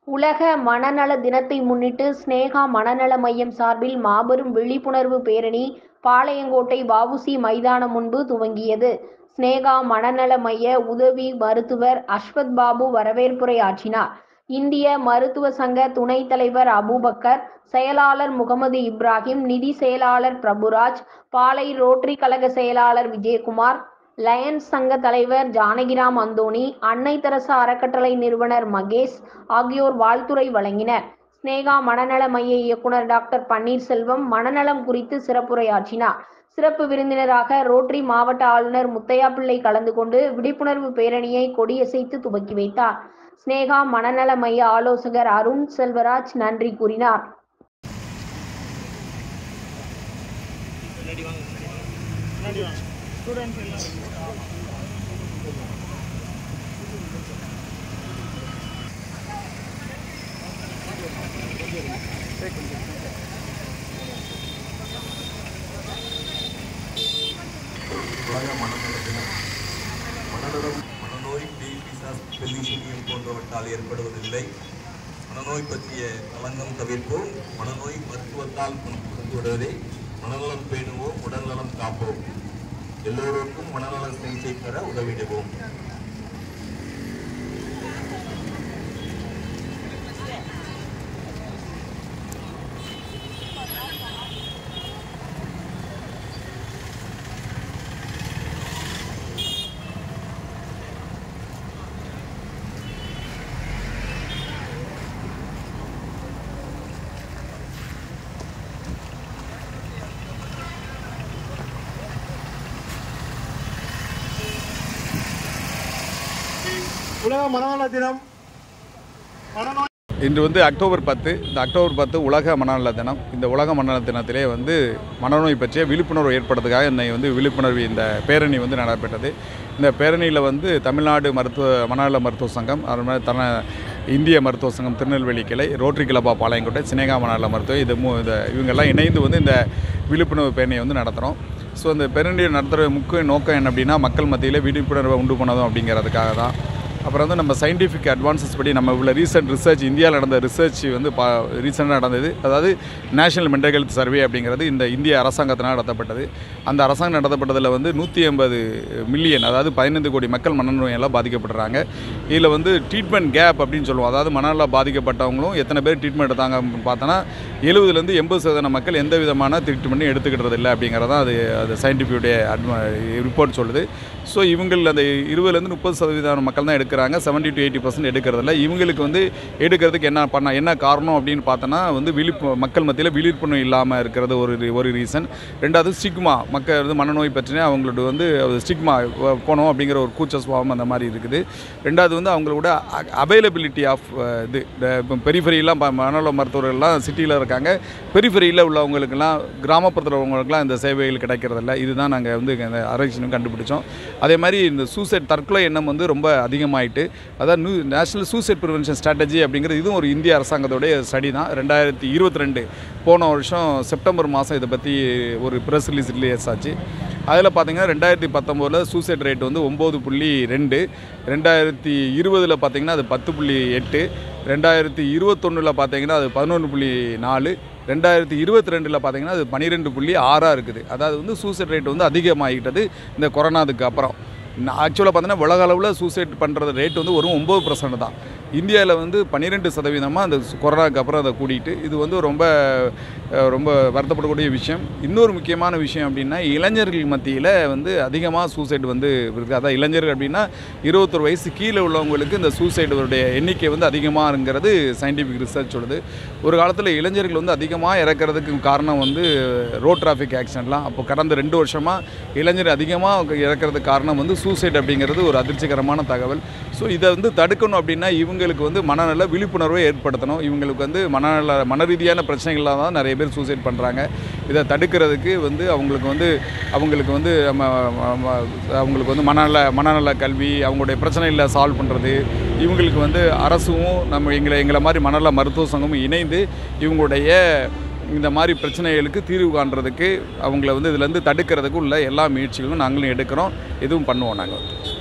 உலக மனநல தினத்தை முன்னிட்டு ஸ்னேகா மனநல மையம் சார்பில் மாபெரும் விழிப்புணர்வு பேரணி பாளையங்கோட்டை வஉசி மைதானம் முன்பு துவங்கியது ஸ்னேகா மனநல மைய உதவி மருத்துவர் அஸ்வத் பாபு வரவேற்புரை ஆற்றினார் இந்திய மருத்துவ சங்க துணைத் தலைவர் அபூபக்கர் செயலாளர் முகமது இப்ராஹிம் நிதி செயலாளர் பிரபுராஜ் பாளை ரோட்டரி கழக செயலாளர் விஜயகுமார் லயன்ஸ் சங்க தலைவர் ஜானகிராம் அந்தோணி அன்னை தெரசா அறக்கட்டளை நிறுவனர் மகேஷ் ஆகியோர் வாழ்த்துரை வழங்கினர் ஸ்னேகா மனநல மைய இயக்குனர் டாக்டர் பன்னீர்செல்வம் மனநலம் குறித்து சிறப்புரையாற்றினார் சிறப்பு விருந்தினராக ரோட்டரி மாவட்ட ஆளுநர் முத்தையா பிள்ளை கலந்து கொண்டு விழிப்புணர்வு பேரணியை கொடியசைத்து துவக்கி வைத்தார் ஸ்னேகா மனநல மைய ஆலோசகர் அருண் செல்வராஜ் நன்றி கூறினார் உலக மனநல தினம் மனநலம் மனநோய் பேய் பிசாஸ் பெல்லிசீனியம் போன்றவற்றால் ஏற்படுவதில்லை மனநோய் பற்றிய களங்கம் தவிர்ப்போம் மனநோய் மருத்துவத்தால் குணப்படுத்துவதே மனநலம் பேணுவோம் உடல்நலம் காப்போம் எல்லோருக்கும் மனநல சிகிச்சை பெற உதவிடுவோம் உலக மனநல தினம் மனநோய் இன்று வந்து அக்டோபர் பத்து இந்த அக்டோபர் பத்து உலக மனநல தினம் இந்த உலக மனநல தினத்திலே வந்து மனநோய் பற்றிய விழிப்புணர்வு ஏற்படுறதுக்காக என்னை வந்து விழிப்புணர்வு இந்த பேரணி வந்து நடைபெற்றது இந்த பேரணியில் வந்து தமிழ்நாடு மருத்துவ மனநல மருத்துவ சங்கம் அது மாதிரி தன இந்திய மருத்துவ சங்கம் திருநெல்வேலி கிளை ரோட்டரி கிளப்பா பாளையங்கோட்டை சினேகா மனநல மருத்துவம் இது மூ இந்த இவங்கெல்லாம் இணைந்து வந்து இந்த விழிப்புணர்வு பேரணியை வந்து நடத்துகிறோம் ஸோ இந்த பேரணியை நடத்துகிற முக்கிய நோக்கம் என்ன அப்படின்னா மக்கள் மத்தியில் விழிப்புணர்வை உண்டு பண்ணதும் அப்படிங்கிறதுக்காக தான் அப்புறம் வந்து நம்ம சயின்டிஃபிக் அட்வான்சஸ் படி நம்ம உள்ள ரீசெண்ட் ரிசர்ச் இந்தியாவில் நடந்த ரிசர்ச் வந்து பா ரீசெண்டாக நடந்தது அதாவது நேஷனல் மென்டல் ஹெல்த் சர்வே அப்படிங்கிறது இந்த இந்திய அரசாங்கத்தினால் நடத்தப்பட்டது அந்த அரசாங்கம் நடத்தப்பட்டதில் வந்து நூற்றி எண்பது மில்லியன் அதாவது பதினைந்து கோடி மக்கள் மனநோயால் பாதிக்கப்படுறாங்க இதில் வந்து ட்ரீட்மெண்ட் கேப் அப்படின்னு சொல்லுவோம் அதாவது மனநல பாதிக்கப்பட்டவங்களும் எத்தனை பேர் ட்ரீட்மெண்ட் எடுத்தாங்க அப்படின்னு பார்த்தோன்னா எழுபதுலேருந்து எண்பது சதவீத மக்கள் எந்த விதமான ட்ரீட்மெண்ட்டும் எடுத்துக்கிட்டது இல்லை அப்படிங்கிறதான் அது அது சயின்டிஃபிக்குடைய அட்வா ரிப்போர்ட் சொல்லுது ஸோ இவங்கள் அந்த இருபதுலேருந்து முப்பது சதவீதம் மக்கள் தான் எடுக்கிறாங்க செவன்ட்டி டு எயிட்டி பர்சன்ட் எடுக்கிறதில்ல இவங்களுக்கு வந்து எடுக்கிறதுக்கு என்ன பண்ண என்ன காரணம் அப்படின்னு பார்த்தோன்னா வந்து விழிப்பு மக்கள் மத்தியில் விழிப்புணர்வு இல்லாமல் இருக்கிறது ஒரு re- ஒரு ரீசன் ரெண்டாவது ஸ்டிக்மா மக்கள் வந்து மனநோய் பற்றின அவங்களோட வந்து ஸ்டிக்மா போனோம் அப்படிங்கிற ஒரு கூச்ச சுபாவம் அந்த மாதிரி இருக்குது ரெண்டாவது வந்து அவங்களோட அவைலபிலிட்டி ஆஃப் இது இப்போ பெரிஃபெரியெல்லாம் மனநல மருத்துவர்கள்லாம் சிட்டியில் இருக்காங்க பெரிஃபெரியில் உள்ளவங்களுக்கெல்லாம் கிராமப்புறத்தில் உள்ளவங்களுக்குலாம் இந்த சேவைகள் கிடைக்கிறதில்ல இதுதான் நாங்கள் வந்து இந்த ஆராய்ச்சியும் கண்டுபிடிச்சோம் அதே மாதிரி இந்த சூசைட் தற்கொலை எண்ணம் வந்து ரொம்ப அதிகமாயிட்டு அதான் new national suicide prevention strategy அப்படிங்கிறது இதுவும் ஒரு இந்திய அரசாங்கத்தோடைய ஸ்டடி தான் ரெண்டாயிரத்தி இருபத்தி ரெண்டு போன வருஷம் செப்டம்பர் மாதம் இதை பற்றி ஒரு ப்ரெஸ் ரிலீஸ் ரிலீஸ் ஆச்சு அதில் பார்த்தீங்கன்னா ரெண்டாயிரத்தி பத்தொம்போதில் சூசைட் ரேட் வந்து ஒம்பது புள்ளி ரெண்டு ரெண்டாயிரத்தி இருபதில் பார்த்தீங்கன்னா அது பத்து புள்ளி எட்டு ரெண்டாயிரத்தி இருபத்தொன்னில் பார்த்தீங்கன்னா அது பதினொன்று புள்ளி நாலு ரெண்டாயிரத்தி இருபத்தி ரெண்டில் பார்த்தீங்கன்னா அது பன்னிரெண்டு புள்ளி ஆறாக இருக்குது அதாவது வந்து சூசைட் ரேட் வந்து அதிகமாகிட்டது இந்த கொரோனாவுக்கு அப்புறம் ஆக்சுவலாக பார்த்தீங்கன்னா உலக அளவில் சூசைட் பண்ணுறது ரேட் வந்து ஒரு ஒம்பது பர்சன்ட் தான் இந்தியாவில் வந்து பன்னிரெண்டு சதவீதமாக அந்த கொரோனாக்கு அப்புறம் அதை கூட்டிகிட்டு இது வந்து ரொம்ப அஹ், ரொம்ப வருத்தப்படக்கூடிய விஷயம் இன்னொரு முக்கியமான விஷயம் அப்படின்னா இளைஞர்கள் மத்தியில் வந்து அதிகமாக சூசைட் வந்து இருக்குது அதான் இளைஞர்கள் அப்படின்னா இருபத்தொரு வயசு கீழே உள்ளவங்களுக்கு இந்த சூசைடுடைய எண்ணிக்கை வந்து அதிகமாகங்கிறது சயின்டிஃபிக் ரிசர்ச் சொல்லுது ஒரு காலத்தில் இளைஞர்கள் வந்து அதிகமாக இறக்கிறதுக்கு காரணம் வந்து ரோட் டிராஃபிக் ஆக்சிடென்ட்லாம் அப்போ கடந்த ரெண்டு வருஷமாக இளைஞர் அதிகமாக இறக்கிறதுக்கு காரணம் வந்து சூசைட் அப்படிங்கிறது ஒரு அதிர்ச்சிகரமான தகவல் ஸோ இதை வந்து தடுக்கணும் அப்படின்னா இவங்களுக்கு வந்து மனநல விழிப்புணர்வை ஏற்படுத்தணும் இவங்களுக்கு வந்து மனநல மன ரீதியான பிரச்சனைகளாக தான் நிறைய பேர் சூசைட் பண்ணுறாங்க இதை தடுக்கிறதுக்கு வந்து அவங்களுக்கு வந்து அவங்களுக்கு வந்து நம்ம ம- அவங்களுக்கு வந்து மனநல மனநல கல்வி அவங்களுடைய பிரச்சனைகளை சால்வ் பண்ணுறது இவங்களுக்கு வந்து அரசும் நம்ம எங்களை எங்களை மாதிரி மனநல மருத்துவ சங்கமும் இணைந்து இவங்களுடைய இந்த மாதிரி பிரச்சனைகளுக்கு தீர்வு காண்றதுக்கு அவங்கள வந்து இதுலேருந்து தடுக்கிறதுக்கு உள்ள எல்லா முயற்சிகளும் நாங்களும் எடுக்கிறோம் இதுவும் பண்ணுவோம் நாங்கள்